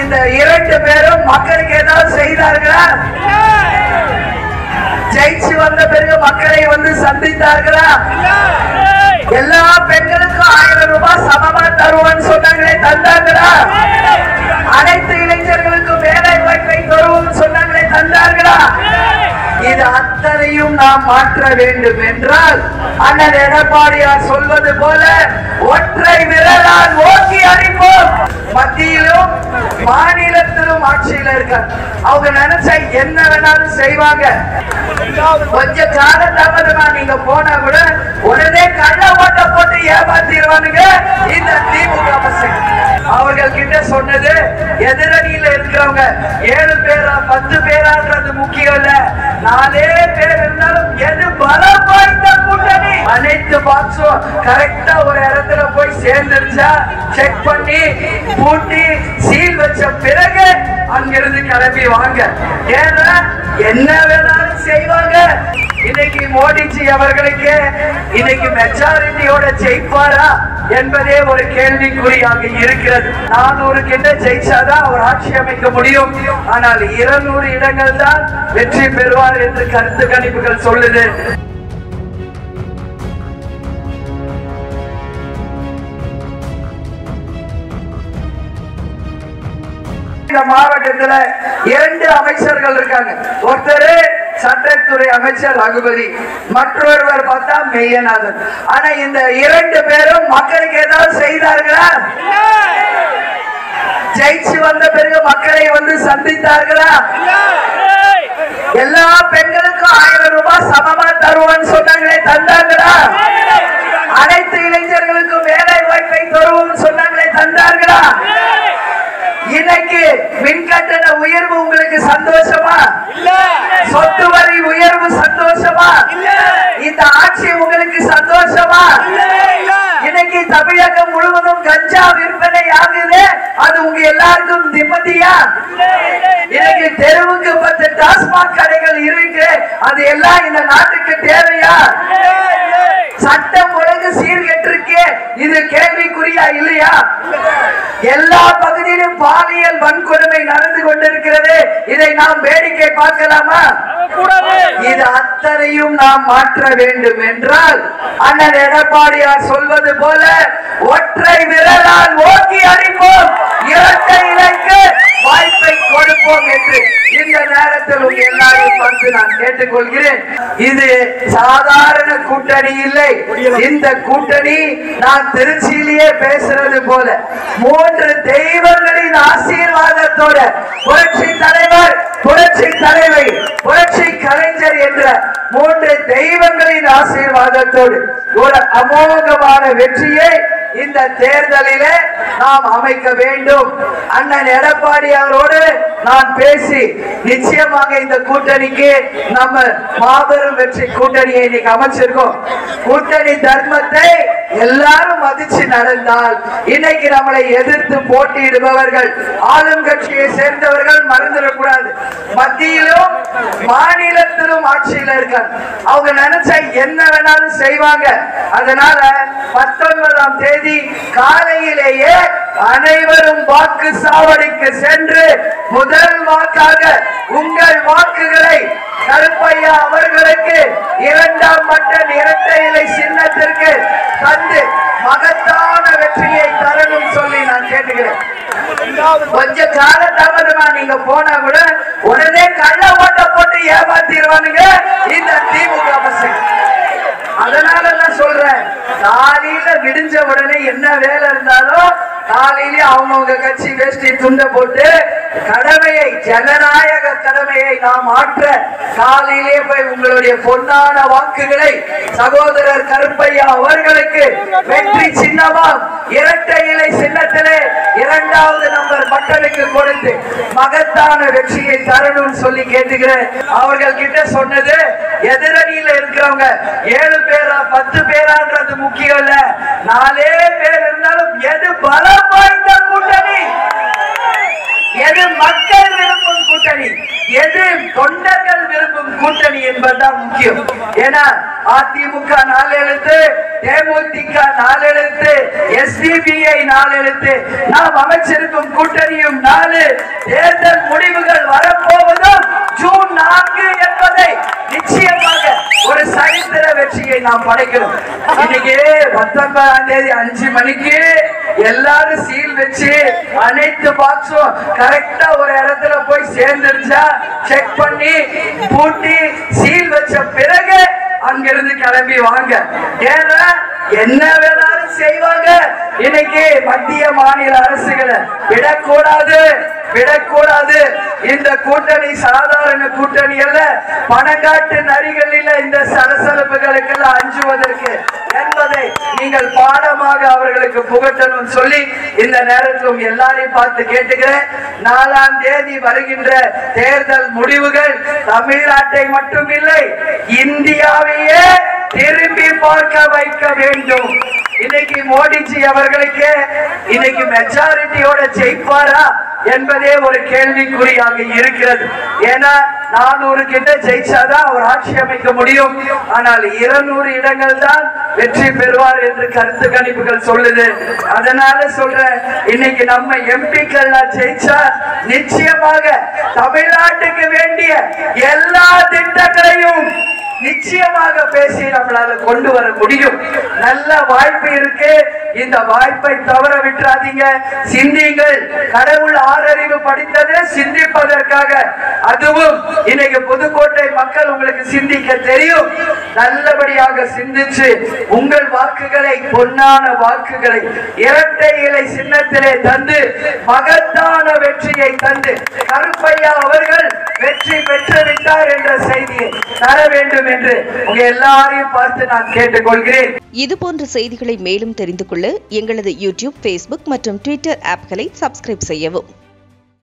இந்த இரண்டு பேரும் மக்களுக்கு ஏதாவது செய்தார்களா ஜெயிச்சு வந்த பிறகு மக்களை வந்து சந்தித்தார்களா எல்லா பெண்களுக்கும் ஆயிரம் ரூபாய் சமமா தருவோம்னு சொன்னாங்களே தந்தாங்களா அனைத்து இளைஞர்களுக்கும் வேலை வாய்ப்பை தருவோம் சொன்னாங்களே தந்தார்களா இது அத்தனையும் நாம் மாற்ற வேண்டும் என்றால் அண்ணன் எடப்பாடியார் சொல்வது போல ஒற்றை விரலால் ஓக்கி அடிப்போம் மத்தியிலும் மாநிலத்திலும் ஆட்சியில இருக்காங்க அவங்க நினைச்சா என்ன வேணாலும் செய்வாங்க கொஞ்ச கால தாமதமா நீங்க போனா கூட உடனே கள்ள ஓட்ட போட்டு ஏமாத்திடுவானுங்க இந்த திமுக பசங்க அவர்கள் கிட்ட சொன்னது எதிரணியில இருக்கிறவங்க ஏழு பேரா பத்து பேரான்றது முக்கியம் இல்ல நாலே பேர் இருந்தாலும் எது பலம் வாய்ந்த கூட்டணி அனைத்து பாக்ஸும் கரெக்டா ஒரு இடத்துல போய் சேர்ந்துருச்சா செக் பண்ணி பூட்டி சீல் வச்ச பிறகு அங்கிருந்து கிளம்பி வாங்க ஏன்னா என்ன வேணாலும் செய்வாங்க இன்னைக்கு மோடிஜி அவர்களுக்கு இன்னைக்கு மெஜாரிட்டியோட ஜெயிப்பாரா என்பதே ஒரு கேள்விக்குறியாக இருக்கிறது நானூறு கிட்ட ஜெயிச்சாதான் அவர் ஆட்சி அமைக்க முடியும் ஆனால் இருநூறு இடங்கள் தான் வெற்றி பெறுவார் என்று கருத்து கணிப்புகள் சொல்லுது இந்த மாவட்டத்துல இரண்டு அமைச்சர்கள் இருக்காங்க ஒருத்தர் சட்டத்துறை அமைச்சர் ரகுபதி மற்றொருவர் பார்த்தா மெய்யநாதன் ஆனா இந்த இரண்டு பேரும் மக்களுக்கு ஏதாவது செய்தார்களா ஜெயிச்சு வந்த பிறகு மக்களை வந்து சந்தித்தார்களா எல்லா பெண்களுக்கும் ஆயிரம் ரூபாய் சமமா தருவோம்னு சொன்னாங்களே தந்தாங்களா அனைத்து இளைஞர்களுக்கும் வேலை வாய்ப்பை தருவோம்னு சொன்னாங்களே தந்தார்களா இன்னைக்கு மின்கட்டண உயர்வு உங்களுக்கு சந்தோஷமா சொத்து வரி உயர்வு சந்தோஷமா இந்த ஆட்சி உங்களுக்கு சந்தோஷமா இன்னைக்கு தமிழகம் முழுவதும் கஞ்சா விற்பனை ஆகுது அது உங்க எல்லாருக்கும் நிம்மதியா இன்னைக்கு தெருவுக்கு பத்து டாஸ்மாக் கடைகள் இருக்கு அது எல்லாம் இந்த நாட்டுக்கு தேவையா சட்டம் ஒழுங்கு சீர்கெட்டிருக்கு இது கேள்விக்குறியா இல்லையா எல்லா பகுதியிலும் பாலியல் வன்கொடுமை நடந்து கொண்டிருக்கிறது இதை நாம் வேடிக்கை பார்க்கலாமா இது அத்தனையும் நாம் மாற்ற வேண்டும் என்றால் அண்ணன் எடப்பாடியார் சொல்வது போல ஒற்றை விரலால் ஓக்கி அடிப்போம் இரட்டை இலைக்கு வாய்ப்பை கொடுப்போம் என்று இந்த நேரத்தில் உங்க எல்லாரையும் பார்த்து நான் கேட்டுக்கொள்கிறேன் இது சாதாரண கூட்டணி இல்லை இந்த கூட்டணி நான் திருச்சியிலேயே பேசுறது போல மூன்று தெய்வங்களின் ஆசீர்வாதத்தோட புரட்சி தலைவர் புரட்சி தலைவி புரட்சி கலைஞர் என்ற மூன்று தெய்வங்களின் ஆசீர்வாதத்தோடு ஒரு அமோகமான வெற்றியை இந்த தேர்தலிலே நாம் அமைக்க வேண்டும் அண்ணன் எடப்பாடி அவரோடு நான் பேசி நிச்சயமாக இந்த கூட்டணிக்கு நம்ம மாபெரும் வெற்றி கூட்டணியை இன்னைக்கு அமைச்சிருக்கோம் கூட்டணி தர்மத்தை எல்லாரும் மதிச்சு நடந்தால் இன்னைக்கு நம்மளை எதிர்த்து போட்டியிடுபவர்கள் ஆளும் கட்சியை சேர்ந்தவர்கள் மறந்துடக்கூடாது மத்தியிலும் மாநிலத்திலும் ஆட்சியில இருக்காங்க அவங்க நினைச்சா என்ன வேணாலும் செய்வாங்க அதனால பத்தொன்பதாம் தேதி காலையிலேயே அனைவரும் வாக்கு சாவடிக்கு சென்று முதல் வாக்காக உங்கள் வாக்குகளை கருப்பையா அவர்களுக்கு இரண்டாம் மட்டன் இரட்டை இலை சின்னத்திற்கு தந்து மகத்தான வெற்றியை தரணும் சொல்லி நான் கேட்டுக்கிறேன் கொஞ்ச கால தாமதமா நீங்க போனா கூட உடனே கள்ள ஓட்ட போட்டு ஏமாத்திடுவானுங்க இந்த திமுக பசங்க அதனால நான் சொல்றேன் காலையில விடிஞ்ச உடனே என்ன வேலை இருந்தாலும் காலையிலே அவங்கவுங்க கட்சி வேஷ்டி துண்டை போட்டு கடமையை ஜனநாயக கடமையை நாம் ஆற்ற காலையிலே போய் உங்களுடைய பொன்னான வாக்குகளை சகோதரர் கருப்பையா அவர்களுக்கு வெற்றி சின்னமாம் இரட்டை இலை சின்னத்திலே இரண்டாவது நம்பர் மக்களுக்கு கொடுத்து மகத்தான வெற்றியை தரணும்னு சொல்லி கேட்டுக்கிறேன் அவர்கள் கிட்ட சொன்னது எதிரணியில இருக்கிறவங்க ஏழு பேரா பத்து பேரான்றது முக்கியம் இல்ல நாலே பேர் இருந்தாலும் எது பலம் வாய்ந்த கூட்டணி எது மக்கள் விரும்பும் கூட்டணி எது தொண்டர்கள் விரும்பும் கூட்டணி என்பதுதான் முக்கியம் ஏன்னா அதிமுக நாலு எழுத்து தேமுதிக நாலு எழுத்து எஸ்டிபிஐ நாலு எழுத்து நாம் அமைச்சிருக்கும் கூட்டணியும் நாலு தேர்தல் முடிவுகள் வரப்போவதும் ஜூன் நான்கு என்பதை நிச்சயமாக ஒரு சரித்திர வெற்றியை நாம் படைக்கிறோம் இன்னைக்கு பத்தொன்பதாம் தேதி அஞ்சு மணிக்கு எல்லாரும் சீல் வச்சு அனைத்து பாக்ஸும் கரெக்டா ஒரு இடத்துல போய் சேர்ந்துருச்சா செக் பண்ணி பூட்டி சீல் வச்ச பிறகு அங்கிருந்து கிளம்பி வாங்க ஏன்னா என்ன வேணாலும் செய்வாங்க இன்னைக்கு மத்திய மாநில அரசுகளை விடக்கூடாது விடக்கூடாது இந்த கூட்டணி சாதாரண கூட்டணி அல்ல பணங்காட்டு நரிகளில் இந்த சலசலப்புகளுக்கெல்லாம் அஞ்சுவதற்கு என்பதை நீங்கள் பாடமாக அவர்களுக்கு புகட்டணும் சொல்லி இந்த நேரத்தில் உங்க எல்லாரையும் பார்த்து கேட்டுக்கிறேன் நாலாம் தேதி வருகின்ற தேர்தல் முடிவுகள் தமிழ்நாட்டை மட்டுமில்லை இந்தியாவையே திரும்பி பார்க்க வைக்க வேண்டும் இன்னைக்கு மோடிஜி அவர்களுக்கு இன்னைக்கு மெஜாரிட்டியோட ஜெயிப்பாரா என்பதே ஒரு கேள்விக்குறியாக இருக்கிறது ஏன்னா நானூறு கிட்ட ஜெயிச்சாதான் அவர் ஆட்சி அமைக்க முடியும் ஆனால் இருநூறு இடங்கள் தான் வெற்றி பெறுவார் என்று கருத்து கணிப்புகள் சொல்லுது அதனால சொல்றேன் இன்னைக்கு நம்ம எம்பிக்கள்லாம் ஜெயிச்சா நிச்சயமாக தமிழ்நாட்டுக்கு வேண்டிய எல்லா திட்டங்களையும் நிச்சயமாக பேசி நம்மளால கொண்டு வர முடியும் நல்ல வாய்ப்பு இருக்கு இந்த வாய்ப்பை தவற விட்டுறாதீங்க சிந்திங்கள் கடவுள் ஆறறிவு படித்ததே சிந்திப்பதற்காக அதுவும் இன்னைக்கு புதுக்கோட்டை மக்கள் உங்களுக்கு சிந்திக்க தெரியும் நல்லபடியாக சிந்திச்சு உங்கள் வாக்குகளை பொன்னான வாக்குகளை இரட்டை இலை சின்னத்திலே தந்து மகத்தான வெற்றியை தந்து கருப்பையா அவர்கள் வெற்றி பெற்று விட்டார் என்ற செய்தியை தர வேண்டும் என்று உங்க எல்லாரையும் பார்த்து நான் கேட்டுக்கொள்கிறேன் இதுபோன்ற செய்திகளை மேலும் தெரிந்து கொள்ள எங்களது யூடியூப் ஃபேஸ்புக் மற்றும் ட்விட்டர் ஆப்களை சப்ஸ்கிரைப் செய்யவும்